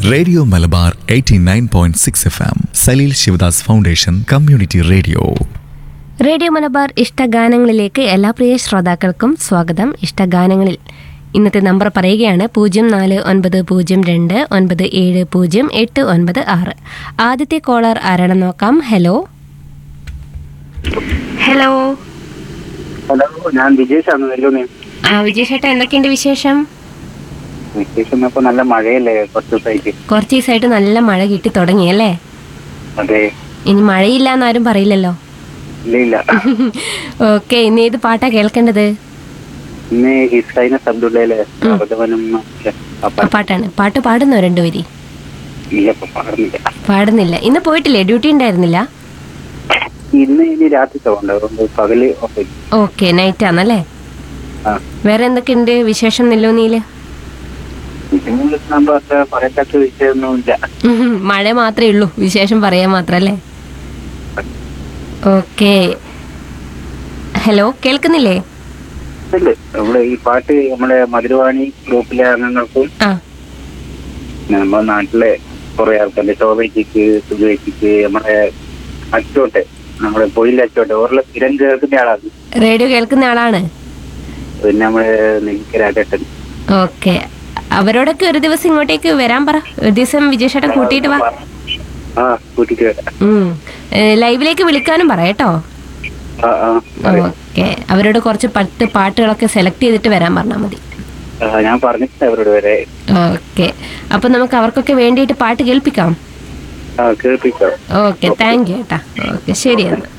Radio Malabar 89.6 F M Saleel Sivadas foundation community radio radio Malabar ഇഷ്ടഗാനങ്ങളിലേക്ക് എല്ലാ പ്രിയ ശ്രോതാക്കൾക്കും സ്വാഗതം ഇഷ്ടഗാനങ്ങളിൽ ഇന്നത്തെ നമ്പർ പറയുകയാണ് പൂജ്യം നാല് ഒൻപത് പൂജ്യം രണ്ട് ഒൻപത് ഏഴ് പൂജ്യം എട്ട് ഒൻപത് ആറ് ആദ്യത്തെ കോളർ ആരാണെന്ന് നോക്കാം ഹലോ ഹലോ ഹലോ ഞാൻ വിജേഷാണ് നെല്ലൂന്ന് ആ വിജയ് ചേട്ടാ എന്തൊക്കെയുണ്ട് വിശേഷം വിശേഷം ഇപ്പൊ നല്ല മഴയല്ലേ കുറച്ച് ദിവസമായിട്ട് കുറച്ച് ദിവസമായിട്ട് നല്ല മഴ കിട്ടി തുടങ്ങിയല്ലേ അതെ ഇനി മഴയില്ല എന്നാരും പറയില്ലല്ലോ ഇല്ല ഇല്ല ഓക്കെ ഇനി ഏത് പാട്ടാ കേൾക്കേണ്ടത് ഇന്ന് ഹിസൈന സബ്ദുള്ളയിലെ അവധവനം ആ പാട്ടാണ് പാട്ട് പാടുന്നോ രണ്ടുപേരി ഇല്ല ഇപ്പൊ പാടുന്നില്ല പാടുന്നില്ല ഇന്ന് പോയിട്ടില്ലേ ഡ്യൂട്ടി ഉണ്ടായിരുന്നില്ല ഇന്ന് ഇനി രാത്രി തോന്നുന്നുണ്ട് അതുകൊണ്ട് പകല് ഓഫ് ഓക്കെ നൈറ്റ് ആണല്ലേ ആ വേറെ എന്തൊക്കെയുണ്ട് വിശേഷം നെല്ലൂന്നിയില് ഇതിനുള്ള നമ്പർ പറയത്തക്ക വിഷയമൊന്നുമില്ല ഉഹും, മഴ മാത്രമേ ഉള്ളൂ വിശേഷം പറയാൻ മാത്രല്ലേ ഓക്കെ ഹലോ കേൾക്കുന്നില്ലേ ഉണ്ട് നമ്മള് ഈ പാട്ട് നമ്മളെ മധുരവാണി ഗ്രൂപ്പിലെ അംഗങ്ങൾക്കും ആ പിന്നെ നമ്മുടെ നാട്ടിലെ കുറെ ആൾക്കാരുടെ ശോഭയ്ക്ക് സുഖയ്ക്ക് നമ്മുടെ അച്ചോട്ടെ നമ്മുടെ പൊയിലെ അച്ചോട്ടെ ഓരോ സ്ഥിരം കേൾക്കുന്ന ആളാണ് റേഡിയോ കേൾക്കുന്ന ആളാണ് പിന്നെ നമ്മള് നെല്ലിക്ക രാജേട്ടൻ ഓക്കെ അവരോടൊക്കെ ഒരു ദിവസം ഇങ്ങോട്ടേക്ക് വരാൻ പറ ഒരു ദിവസം വിജയ് കൂട്ടിയിട്ട് വാ ആ കൂട്ടിട്ട് വരാം ഉം. ഏ, ലൈവിലേക്ക് വിളിക്കാനും പറ കേട്ടോ ആ ആ പറയാം. ഓക്കെ അവരോട് കുറച്ച് പത്ത് പാട്ടുകളൊക്കെ സെലക്ട് ചെയ്തിട്ട് വരാൻ പറഞ്ഞാൽ മതി ആ, ഞാൻ പറഞ്ഞിട്ടുണ്ട് അവരോട് വരെ ഓക്കെ അപ്പൊ നമുക്ക് അവർക്കൊക്കെ വേണ്ടിയിട്ട് പാട്ട് കേൾപ്പിക്കാം ആ കേൾപ്പിക്കാം ഓക്കെ താങ്ക് യു ഏട്ടാ ഓക്കെ ശരി എന്നാൽ